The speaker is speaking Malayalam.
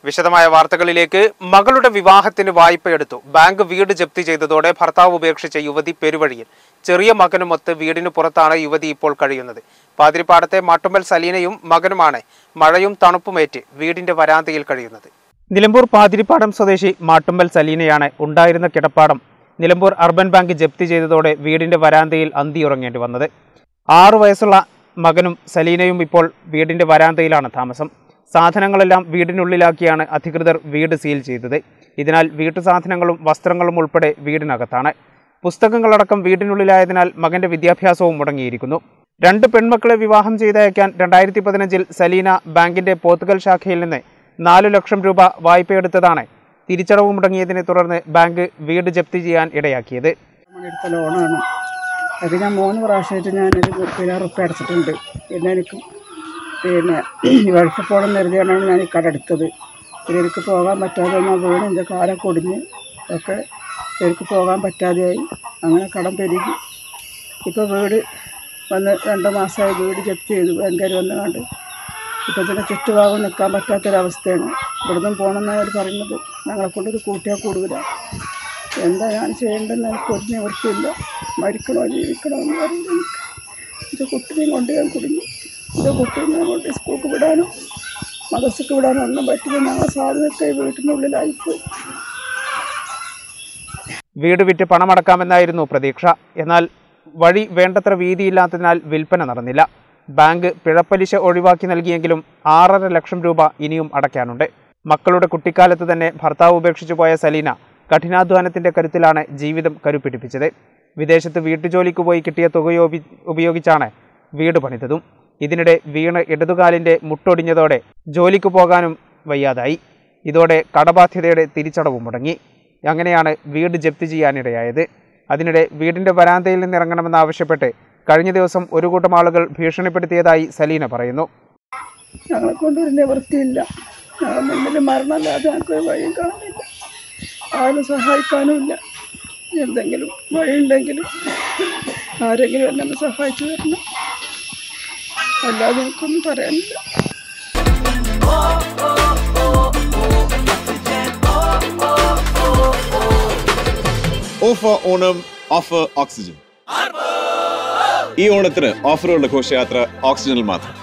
വിശദമായ വാർത്തകളിലേക്ക് മകളുടെ വിവാഹത്തിന് വായ്പയെടുത്തു ബാങ്ക് വീട് ജപ്തി ചെയ്തതോടെ ഭർത്താവ് ഉപേക്ഷിച്ച യുവതി പെരുവഴിയിൽ ചെറിയ മകനുമൊത്ത് വീടിന് പുറത്താണ് യുവതി ഇപ്പോൾ കഴിയുന്നത് പാതിരിപ്പാടത്തെ മാട്ടുമ്മൽ സലീനയും മകനുമാണ് മഴയും തണുപ്പുമേറ്റ് വീടിന്റെ വരാന്തയിൽ കഴിയുന്നത് നിലമ്പൂർ പാതിരിപ്പാടം സ്വദേശി മാട്ടുമ്മൽ സലീനയാണ് ഉണ്ടായിരുന്ന കിടപ്പാടം നിലമ്പൂർ അർബൻ ബാങ്ക് ജപ്തി ചെയ്തതോടെ വീടിന്റെ വരാന്തയിൽ അന്തിയുറങ്ങേണ്ടി വന്നത് ആറു വയസ്സുള്ള മകനും സലീനയും ഇപ്പോൾ വീടിന്റെ വരാന്തയിലാണ് താമസം സാധനങ്ങളെല്ലാം വീടിനുള്ളിലാക്കിയാണ് അധികൃതർ വീട് സീൽ ചെയ്തത് ഇതിനാൽ വീട്ടു സാധനങ്ങളും വസ്ത്രങ്ങളും ഉൾപ്പെടെ വീടിനകത്താണ് പുസ്തകങ്ങളടക്കം വീടിനുള്ളിലായതിനാൽ മകന്റെ വിദ്യാഭ്യാസവും മുടങ്ങിയിരിക്കുന്നു രണ്ട് പെൺമക്കളെ വിവാഹം ചെയ്തയക്കാൻ രണ്ടായിരത്തി പതിനഞ്ചിൽ സലീന ബാങ്കിന്റെ പോത്തുകൽ ശാഖയിൽ നിന്ന് നാലു ലക്ഷം രൂപ വായ്പയെടുത്തതാണ് തിരിച്ചടവ് മുടങ്ങിയതിനെ തുടർന്ന് ബാങ്ക് വീട് ജപ്തി ചെയ്യാൻ ഇടയാക്കിയത് എടുത്ത ലോണാണ് അത് ഞാൻ മൂന്ന് പ്രാവശ്യമായിട്ട് ഞാനൊരു മുപ്പതിനായിരം റുപ്യ അടച്ചിട്ടുണ്ട് പിന്നെ എനിക്ക് പിന്നെ ഗൾഫിൽ പോകണം കരുതിയാണ് ഞാൻ ഈ കട എടുത്തത് പിന്നെ എനിക്ക് പോകാൻ പറ്റാതെ ഞാൻ വീണ് എൻ്റെ കാലൊക്കെ ഒടിഞ്ഞ് ഒക്കെ എനിക്ക് പോകാൻ പറ്റാതെയായി അങ്ങനെ കടം പെരുകി ഇപ്പോൾ വീട് വന്ന് രണ്ട് മാസമായി വീട് ജപ്തി ചെയ്തു ബാങ്കുകാർ വന്ന് കണ്ട് ഇപ്പോൾ ഇതിൻ്റെ ചുറ്റുഭാഗം നിൽക്കാൻ പറ്റാത്തൊരവസ്ഥയാണ് ഇവിടുന്ന് പോകണമെന്നാണ് അവർ പറയുന്നത് ഞങ്ങളെ കൊണ്ടൊരു കൂട്ടിയാൽ കൂടുതലാണ് എന്താ ഞാൻ ചെയ്യേണ്ടതെന്ന് എനിക്ക് ഒരു നിവൃത്തിയില്ല മരിക്കണോ ജീവിക്കണോ എന്ന് അറിയില്ല എനിക്ക് എൻ്റെ കുട്ടിനെയും കൊണ്ട് ഞാൻ കുടുങ്ങി എൻ്റെ കുട്ടീനെ കൊണ്ട് സ്കൂൾക്ക് വിടാനോ മദർസക്ക് വിടാനോ ഒന്നും പറ്റില്ല ഞങ്ങൾ സാധനമൊക്കെ ഈ വീട്ടിനുള്ളിലായിപ്പോയി വീട് വിറ്റ് പണമടക്കാമെന്നായിരുന്നു പ്രതീക്ഷ എന്നാൽ വഴി വേണ്ടത്ര വീതിയില്ലാത്തതിനാൽ വിൽപ്പന നടന്നില്ല ബാങ്ക് പിഴപ്പലിശ ഒഴിവാക്കി നൽകിയെങ്കിലും ആറര ലക്ഷം രൂപ ഇനിയും അടയ്ക്കാനുണ്ട് മക്കളുടെ കുട്ടിക്കാലത്ത് തന്നെ ഭർത്താവ് ഉപേക്ഷിച്ചു പോയ സലീന കഠിനാധ്വാനത്തിന്റെ കരുത്തിലാണ് ജീവിതം കരുപിടിപ്പിച്ചത് വിദേശത്ത് വീട്ടുജോലിക്ക് പോയി കിട്ടിയ തുകയോപി ഉപയോഗിച്ചാണ് വീട് പണിതതും ഇതിനിടെ വീണ് ഇടതുകാലിന്റെ മുട്ടൊടിഞ്ഞതോടെ ജോലിക്ക് പോകാനും വയ്യാതായി ഇതോടെ കടബാധ്യതയുടെ തിരിച്ചടവും മുടങ്ങി അങ്ങനെയാണ് വീട് ജപ്തി ചെയ്യാനിടയായത് അതിനിടെ വീടിന്റെ വരാന്തയിൽ നിന്നിറങ്ങണമെന്നാവശ്യപ്പെട്ട് കഴിഞ്ഞ ദിവസം ഒരു കൂട്ടം ആളുകൾ ഭീഷണിപ്പെടുത്തിയതായി സലീന പറയുന്നു ഞങ്ങളെ കൊണ്ടൊരു നിവൃത്തിയില്ല ഞങ്ങളുടെ മുന്നിൽ മരണമല്ലാതെ ഞങ്ങൾക്കൊരു വഴിയും കാണുന്നില്ല ആരും സഹായിക്കാനും ഇല്ല എന്തെങ്കിലും വഴിയുണ്ടെങ്കിലും ആരെങ്കിലും എന്നെ ഒന്ന് സഹായിച്ചു തരണം അല്ലാതെ എനിക്കൊന്നും പറയാനില്ല ഓഫർ ഓണം ഓഫർ ഓക്സിജൻ ഈ ഓണത്തിന് ഓഫറുള്ള ഘോഷയാത്ര ഓക്സിജനിൽ മാത്രം